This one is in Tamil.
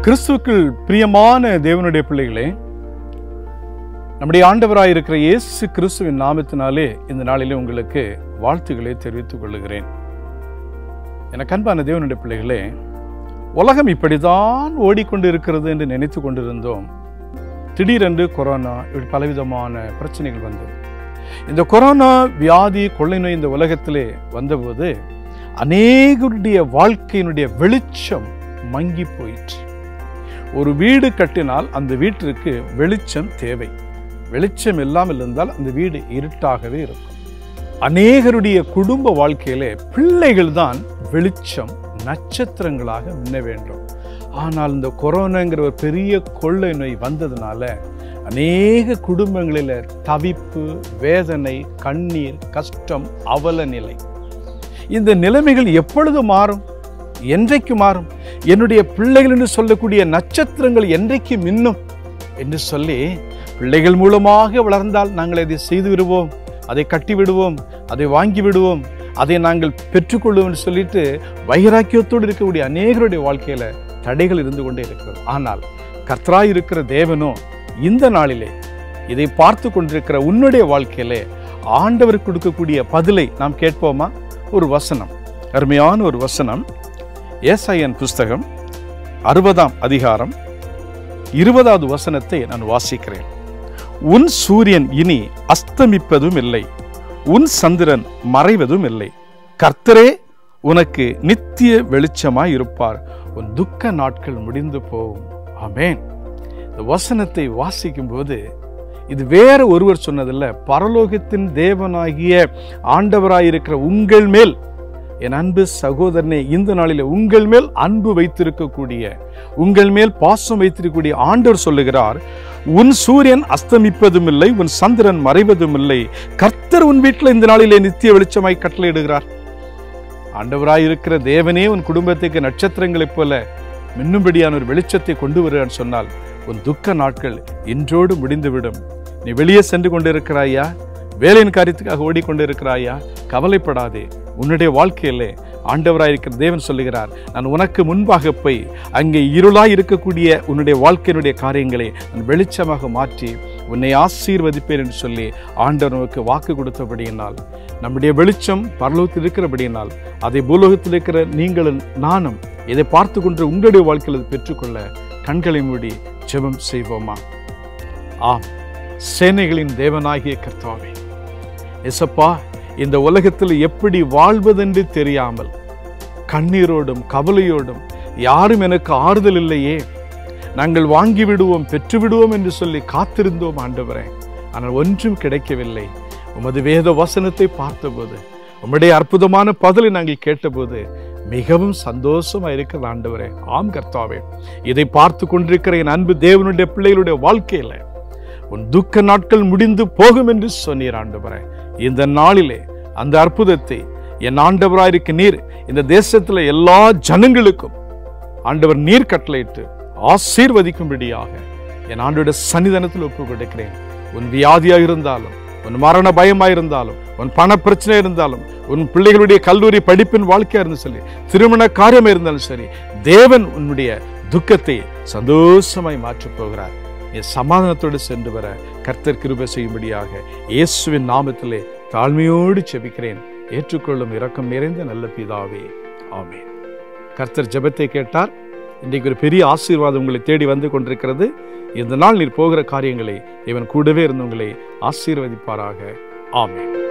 கிறிஸ்துவுக்குள் பிரியமான தேவனுடைய பிள்ளைகளே நம்முடைய ஆண்டவராய் இருக்கிற இயேசு கிறிஸ்துவின் நாமத்தினாலே இந்த நாளிலே உங்களுக்கு வாழ்த்துக்களை தெரிவித்துக் கொள்ளுகிறேன் எனக்கு அன்பான தேவனுடைய பிள்ளைகளே உலகம் இப்படிதான் ஓடிக்கொண்டு இருக்கிறது என்று நினைத்து கொண்டிருந்தோம் திடீரென்று கொரோனா இப்படி பலவிதமான பிரச்சனைகள் வந்தது இந்த கொரோனா வியாதி கொள்ளை நோய் இந்த உலகத்திலே வந்தபோது அநேகருடைய வாழ்க்கையினுடைய வெளிச்சம் மங்கி போயிற்று ஒரு வீடு கட்டினால் அந்த வீட்டிற்கு வெளிச்சம் தேவை வெளிச்சம் இல்லாமல் இருந்தால் அந்த வீடு இருட்டாகவே இருக்கும் அநேகருடைய குடும்ப வாழ்க்கையிலே பிள்ளைகள் தான் வெளிச்சம் நட்சத்திரங்களாக மின்ன வேண்டும் ஆனால் இந்த கொரோனாங்கிற ஒரு பெரிய கொள்ளை நோய் வந்ததுனால அநேக குடும்பங்களில் தவிப்பு வேதனை கண்ணீர் கஷ்டம் அவல நிலை இந்த நிலைமைகள் எப்பொழுது மாறும் என்றைக்கு மாறும் என்னுடைய பிள்ளைகள் என்று சொல்லக்கூடிய நட்சத்திரங்கள் என்றைக்கு மின்னும் என்று சொல்லி பிள்ளைகள் மூலமாக வளர்ந்தால் நாங்கள் அதை செய்து விடுவோம் அதை கட்டி விடுவோம் அதை வாங்கி விடுவோம் அதை நாங்கள் பெற்றுக்கொள்வோம் என்று சொல்லிட்டு வைராக்கியத்தோடு இருக்கக்கூடிய அநேகருடைய வாழ்க்கையில தடைகள் இருந்து கொண்டே இருக்கிறது ஆனால் கர்த்தராய் இருக்கிற தேவனோ இந்த நாளிலே இதை பார்த்து கொண்டிருக்கிற உன்னுடைய வாழ்க்கையிலே ஆண்டவர் கொடுக்கக்கூடிய பதிலை நாம் கேட்போமா ஒரு வசனம் அருமையான ஒரு வசனம் ஏசாயன் புஸ்தகம் அறுபதாம் அதிகாரம் இருபதாவது வசனத்தை நான் வாசிக்கிறேன் உன் சூரியன் இனி அஸ்தமிப்பதும் இல்லை உன் சந்திரன் மறைவதும் இல்லை கர்த்தரே உனக்கு நித்திய வெளிச்சமாய் இருப்பார் உன் துக்க நாட்கள் முடிந்து போகும் ஆமேன் இந்த வசனத்தை வாசிக்கும் போது இது வேற ஒருவர் சொன்னதில்ல பரலோகத்தின் தேவனாகிய ஆண்டவராயிருக்கிற உங்கள் மேல் என் அன்பு சகோதரனே இந்த நாளில் உங்கள் மேல் அன்பு வைத்திருக்கக்கூடிய உங்கள் மேல் பாசம் வைத்திருக்கக்கூடிய ஆண்டவர் சொல்லுகிறார் உன் சூரியன் அஸ்தமிப்பதும் இல்லை உன் சந்திரன் மறைவதும் இல்லை கர்த்தர் உன் வீட்டில் இந்த நாளிலே நித்திய வெளிச்சமாய் கட்டளையிடுகிறார் ஆண்டவராய் இருக்கிற தேவனே உன் குடும்பத்துக்கு நட்சத்திரங்களைப் போல மின்னும்படியான ஒரு வெளிச்சத்தை கொண்டு வருகிறான்னு சொன்னால் உன் துக்க நாட்கள் இன்றோடு முடிந்துவிடும் நீ வெளியே சென்று கொண்டிருக்கிறாயா வேலையின் காரியத்துக்காக ஓடிக்கொண்டிருக்கிறாயா கவலைப்படாதே உன்னுடைய வாழ்க்கையிலே ஆண்டவராயிருக்கிற தேவன் சொல்லுகிறார் நான் உனக்கு முன்பாக போய் அங்கே இருளாய் இருக்கக்கூடிய உன்னுடைய வாழ்க்கையினுடைய காரியங்களை நான் வெளிச்சமாக மாற்றி உன்னை ஆசீர்வதிப்பேன் என்று சொல்லி ஆண்டவர் நமக்கு வாக்கு கொடுத்தபடியினால் நம்முடைய வெளிச்சம் பரலோகத்தில் இருக்கிறபடியினால் அதை பூலோகத்தில் இருக்கிற நீங்களும் நானும் இதை பார்த்து கொண்டு உங்களுடைய வாழ்க்கையில் அதை பெற்றுக்கொள்ள கண்களை மூடி ஜெபம் செய்வோமா ஆம் சேனைகளின் தேவனாகிய கர்த்தாவே எசப்பா இந்த உலகத்தில் எப்படி வாழ்வதென்று தெரியாமல் கண்ணீரோடும் கவலையோடும் யாரும் எனக்கு ஆறுதல் இல்லையே நாங்கள் வாங்கி விடுவோம் பெற்று விடுவோம் என்று சொல்லி காத்திருந்தோம் ஆண்டவரே ஆனால் ஒன்றும் கிடைக்கவில்லை உமது வேத வசனத்தை பார்த்தபோது உம்முடைய அற்புதமான பதிலை நாங்கள் கேட்டபோது மிகவும் சந்தோஷமா இருக்கிற ஆண்டவரே ஆம் கர்த்தாவே இதை பார்த்து கொண்டிருக்கிற என் அன்பு தேவனுடைய பிள்ளைகளுடைய வாழ்க்கையில உன் துக்க நாட்கள் முடிந்து போகும் என்று சொன்னீர் ஆண்டவரே இந்த நாளிலே அந்த அற்புதத்தை என் ஆண்டவராயிருக்க நீர் இந்த தேசத்துல எல்லா ஜனங்களுக்கும் ஆண்டவர் நீர் கட்டளையிட்டு ஆசீர்வதிக்கும்படியாக என் ஆண்டோட சன்னிதானத்தில் ஒப்பு கொடுக்கிறேன் உன் வியாதியாக இருந்தாலும் உன் மரண பயமா இருந்தாலும் உன் பண பிரச்சனை இருந்தாலும் உன் பிள்ளைகளுடைய கல்லூரி படிப்பின் வாழ்க்கையா இருந்து சொல்லி திருமண காரியமா இருந்தாலும் சரி தேவன் உன்னுடைய துக்கத்தை சந்தோஷமாய் மாற்றப் போகிறார் நீ சமாதானத்தோடு சென்று வர கர்த்தர் கிருபை செய்யும்படியாக இயேசுவின் நாமத்திலே தாழ்மையோடு செபிக்கிறேன் ஏற்றுக்கொள்ளும் இரக்கம் நிறைந்த நல்ல பிதாவே ஆமேன் கர்த்தர் ஜெபத்தை கேட்டார் இன்றைக்கு ஒரு பெரிய ஆசீர்வாதம் உங்களை தேடி வந்து கொண்டிருக்கிறது இந்த நாள் நீர் போகிற காரியங்களை இவன் கூடவே இருந்து உங்களை ஆசீர்வதிப்பாராக ஆமேன்